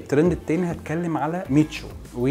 الترند التاني هتكلم على ميتشو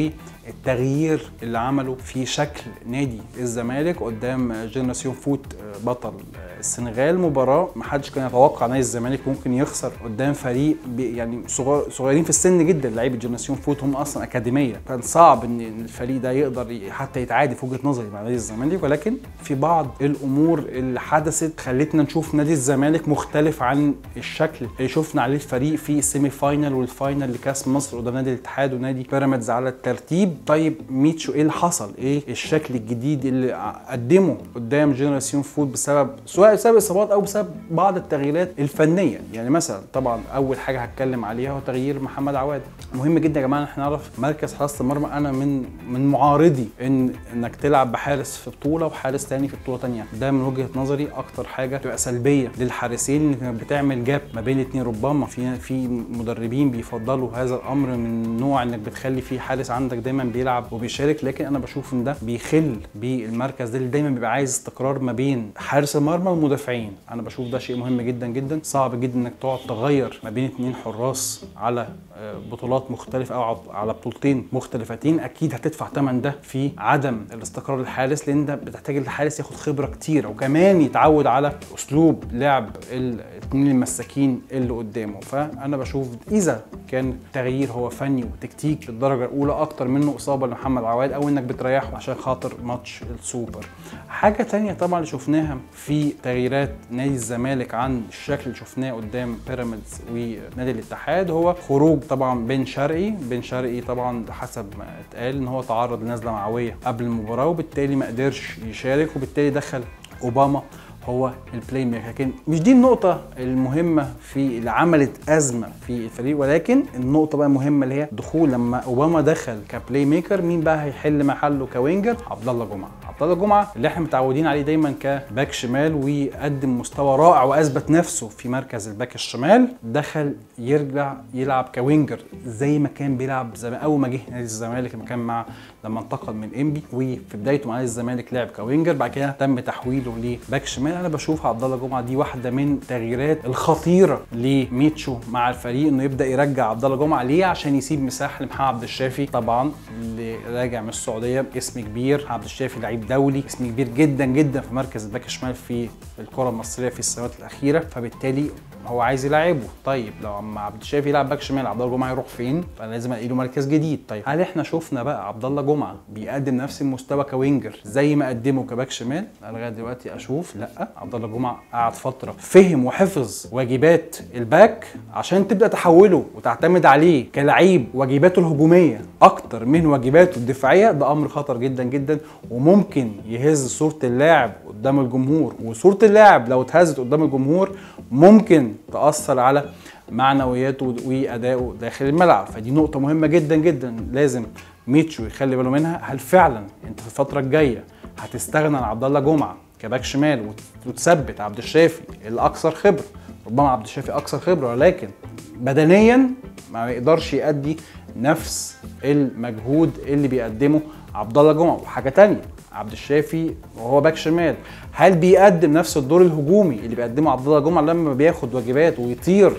والتغيير اللي عمله في شكل نادي الزمالك قدام جنراسيون فوت بطل السنغال مباراه ما حدش كان يتوقع نادي الزمالك ممكن يخسر قدام فريق بي- يعني صغار صغيرين في السن جدا لعيبه جنراسيون فوت هم اصلا اكاديميه كان صعب ان الفريق ده يقدر ي- حتى يتعادل في وجهه نظري مع نادي الزمالك ولكن في بعض الامور اللي حدثت خلتنا نشوف نادي الزمالك مختلف عن الشكل اللي شفنا عليه الفريق في السيمي فاينل والفاينل لكاس مصر قدام نادي الاتحاد ونادي بيراميدز على الترتيب طيب ميتشو ايه اللي حصل ايه الشكل الجديد اللي ع- قدمه قدام جنراسيون فوت بسبب سواء بسبب اصابات او بسبب بعض التغييرات الفنيه يعني مثلا طبعا اول حاجه هتكلم عليها هو تغيير محمد عواد مهم جدا يا جماعه ان احنا نعرف مركز حراسه المرمى انا من من معارضي ان انك تلعب بحارس في بطوله وحارس تاني في بطوله تانيه ده من وجهه نظري اكتر حاجه تبقى سلبيه للحارسين انك بتعمل جاب ما بين الاثنين ربما في في مدربين بيفضلوا هذا الامر من نوع انك بتخلي فيه حارس عندك دايما بيلعب وبيشارك لكن انا بشوف ان ده بيخل بالمركز ده اللي دايما بيبقى عايز استقرار ما بين حارس المرمى والمدافعين انا بشوف ده شيء مهم جدا جدا صعب جدا انك تقعد تغير ما بين اتنين حراس على آه، بطولات مختلفه او ع- على بطولتين مختلفتين اكيد هتدفع ثمن ده في عدم الاستقرار الحارس لان ده بتحتاج الحارس ياخد خبره كتير وكمان يتعود على اسلوب لعب الاثنين المساكين اللي قدامه فانا بشوف اذا كان التغيير هو فني وتكتيك للدرجه الاولى اكتر منه اصابه لمحمد عواد او انك بتريحه عشان خاطر ماتش السوبر حاجه تانية طبعا اللي شفناها في تغييرات نادي الزمالك عن الشكل اللي شفناه قدام بيراميدز ونادي الاتحاد هو خروج طبعا بن شرقي بن شرقي طبعا حسب ما اتقال ان هو تعرض لنزله معويه قبل المباراه وبالتالي ما قدرش يشارك وبالتالي دخل اوباما هو البلاي ميكر لكن مش دي النقطة المهمة في اللي عملت أزمة في الفريق ولكن النقطة بقى المهمة اللي هي دخول لما أوباما دخل كبلاي ميكر مين بقى هيحل محله كوينجر؟ عبد الله جمعة عبد الله جمعة اللي احنا متعودين عليه دايما كباك شمال ويقدم مستوى رائع وأثبت نفسه في مركز الباك الشمال دخل يرجع يلعب كوينجر زي ما كان بيلعب زمان أول ما جه نادي الزمالك لما كان مع لما انتقل من انبي وفي بدايته مع نادي الزمالك لعب كوينجر بعد كده تم تحويله لباك شمال انا بشوف عبد الله جمعه دي واحده من التغييرات الخطيره لميتشو مع الفريق انه يبدا يرجع عبد الله جمعه ليه عشان يسيب مساحه لمحمد عبد الشافي طبعا اللي راجع من السعوديه اسم كبير محمد عبد الشافي لعيب دولي اسم كبير جدا جدا في مركز الباك الشمال في الكره المصريه في السنوات الاخيره فبالتالي هو عايز يلعبه طيب لو اما عبد الشافي يلعب باك شمال عبد الله جمعه يروح فين فانا لازم الاقي له مركز جديد طيب هل احنا شفنا بقى عبد الله جمعه بيقدم نفس المستوى كوينجر زي ما قدمه كباك شمال انا لغايه دلوقتي اشوف لا عبد الله جمعه قعد فتره فهم وحفظ واجبات الباك عشان تبدا تحوله وتعتمد عليه كلعيب واجباته الهجوميه اكتر من واجباته الدفاعيه ده امر خطر جدا جدا وممكن يهز صوره اللاعب قدام الجمهور وصوره اللاعب لو اتهزت قدام الجمهور ممكن تاثر على معنوياته وادائه داخل الملعب فدي نقطه مهمه جدا جدا لازم ميتشو يخلي باله منها هل فعلا انت في الفتره الجايه هتستغنى عن عبد الله جمعه كباك شمال وت- وتثبت عبد الشافي الاكثر خبره ربما عبد الشافي اكثر خبره ولكن بدنيا ما يقدرش يأدي نفس المجهود اللي بيقدمه عبد الله جمعه وحاجه تانية عبد الشافي وهو باك شمال هل بيقدم نفس الدور الهجومي اللي بيقدمه عبد الله جمعه لما بياخد واجبات ويطير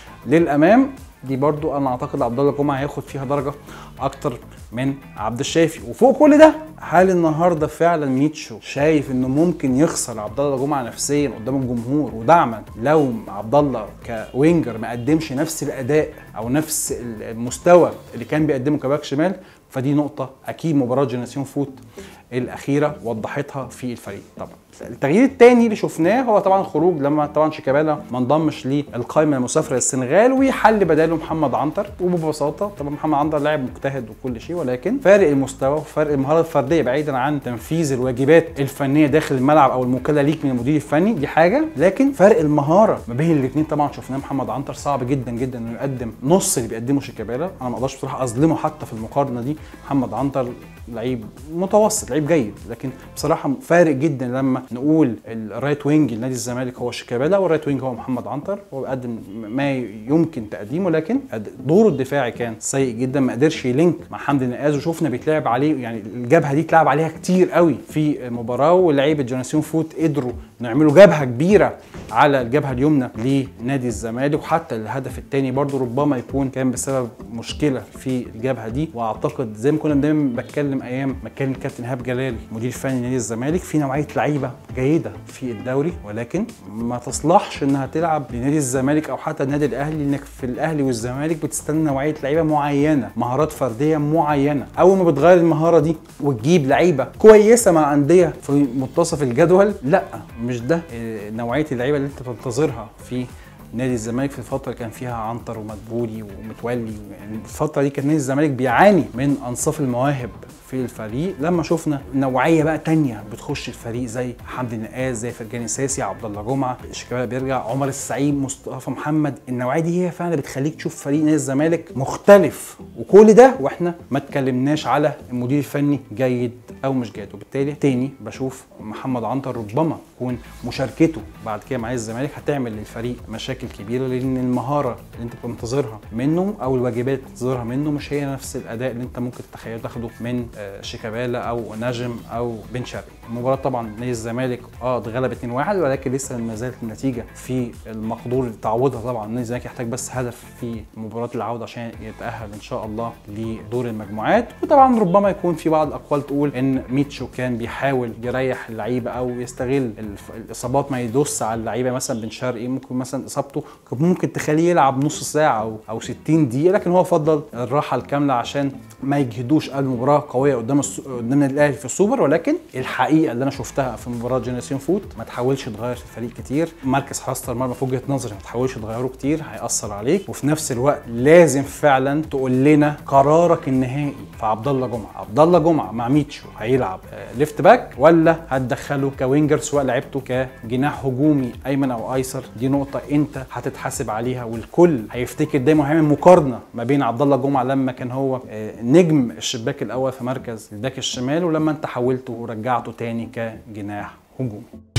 للامام دي برضو انا اعتقد عبد الله جمعه هياخد فيها درجه اكتر من عبد الشافي وفوق كل ده هل النهارده فعلا ميتشو شايف انه ممكن يخسر عبد الله جمعه نفسيا قدام الجمهور ودعما لو عبد الله كوينجر ما قدمش نفس الاداء او نفس المستوى اللي كان بيقدمه كباك شمال فدي نقطه اكيد مباراه جنراسيون فوت الاخيره وضحتها في الفريق طبعا التغيير الثاني اللي شفناه هو طبعا خروج لما طبعا شيكابالا ما انضمش للقائمه المسافره للسنغال ويحل بداله محمد عنتر وببساطه طبعا محمد عنتر لاعب مجتهد وكل شيء ولكن فارق المستوى وفارق المهاره الفرديه بعيدا عن تنفيذ الواجبات الفنيه داخل الملعب او الموكله ليك من المدير الفني دي حاجه لكن فرق المهاره ما بين الاثنين طبعا شفناه محمد عنتر صعب جدا جدا انه يقدم نص اللي بيقدمه شيكابالا انا ما اقدرش بصراحه اظلمه حتى في المقارنه دي محمد عنتر لعيب متوسط لعيب جيد لكن بصراحه فارق جدا لما نقول الرايت وينج لنادي الزمالك هو شيكابالا والرايت وينج هو محمد عنتر هو بيقدم ما يمكن تقديمه لكن دوره الدفاعي كان سيء جدا ما قدرش يلينك مع حمدي النقاز وشفنا بيتلعب عليه يعني الجبهه دي اتلعب عليها كتير قوي في المباراه ولاعيبه جوناسيون فوت قدروا نعملوا جبهه كبيره على الجبهه اليمنى لنادي الزمالك وحتى الهدف الثاني برضو ربما يكون كان بسبب مشكله في الجبهه دي واعتقد زي ما كنا دايما بتكلم ايام ما كان الكابتن ايهاب جلال مدير فني نادي الزمالك في نوعيه لعيبه جيده في الدوري ولكن ما تصلحش انها تلعب لنادي الزمالك او حتى النادي الاهلي انك في الاهلي والزمالك بتستنى نوعيه لعيبه معينه مهارات فرديه معينه اول ما بتغير المهاره دي وتجيب لعيبه كويسه مع انديه في منتصف الجدول لا مش ده آه، نوعيه اللعيبه اللي انت بتنتظرها في نادي الزمالك في الفتره اللي كان فيها عنتر ومدبولي ومتولي يعني الفتره دي كان نادي الزمالك بيعاني من انصاف المواهب في الفريق لما شفنا نوعيه بقى تانية بتخش الفريق زي حمدي النقاز زي فرجاني ساسي عبد الله جمعه شيكابالا بيرجع عمر السعيد مصطفى محمد النوعيه دي هي فعلا بتخليك تشوف فريق نادي الزمالك مختلف وكل ده واحنا ما اتكلمناش على المدير الفني جيد او مش جيد وبالتالي تاني بشوف محمد عنتر ربما يكون مشاركته بعد كده مع الزمالك هتعمل للفريق مشاكل كبيره لان المهاره اللي انت بتنتظرها منه او الواجبات اللي بتنتظرها منه مش هي نفس الاداء اللي انت ممكن تتخيله تاخده من آه، شيكابالا او نجم او بن شرقي المباراه طبعا نادي الزمالك اه اتغلب 2-1 ولكن لسه ما زالت النتيجه في المقدور تعويضها طبعا نادي الزمالك يحتاج بس هدف في مباراه العوده عشان يتاهل ان شاء الله لدور المجموعات وطبعا ربما يكون في بعض الاقوال تقول ان ميتشو كان بيحاول يريح اللعيبه او يستغل الف- الاصابات ما يدوس على اللعيبه مثلا بن شرقي ممكن مثلا اصابته كان ممكن تخليه يلعب نص ساعه او او 60 دقيقه لكن هو فضل الراحه الكامله عشان ما يجهدوش قبل مباراه قويه قدام الس- قدام النادي الاهلي في السوبر ولكن الحقيقه اللي انا شفتها في مباراه جينيسيون فوت ما تحاولش تغير في الفريق كتير مركز حراسه المرمى في وجهه نظري ما تحاولش تغيره كتير هياثر عليك وفي نفس الوقت لازم فعلا تقول لنا قرارك النهائي في عبد الله جمعه عبد الله جمعه مع ميتشو هيلعب آه، ليفت باك ولا هتدخله كوينجر سواء لعبته كجناح هجومي ايمن او ايسر دي نقطه انت هتتحاسب عليها والكل هيفتكر دايما وهيعمل مقارنه ما بين عبد الله جمعه لما كان هو آه، نجم الشباك الاول في مركز الباك الشمال ولما انت حولته ورجعته تاني كجناح هجومي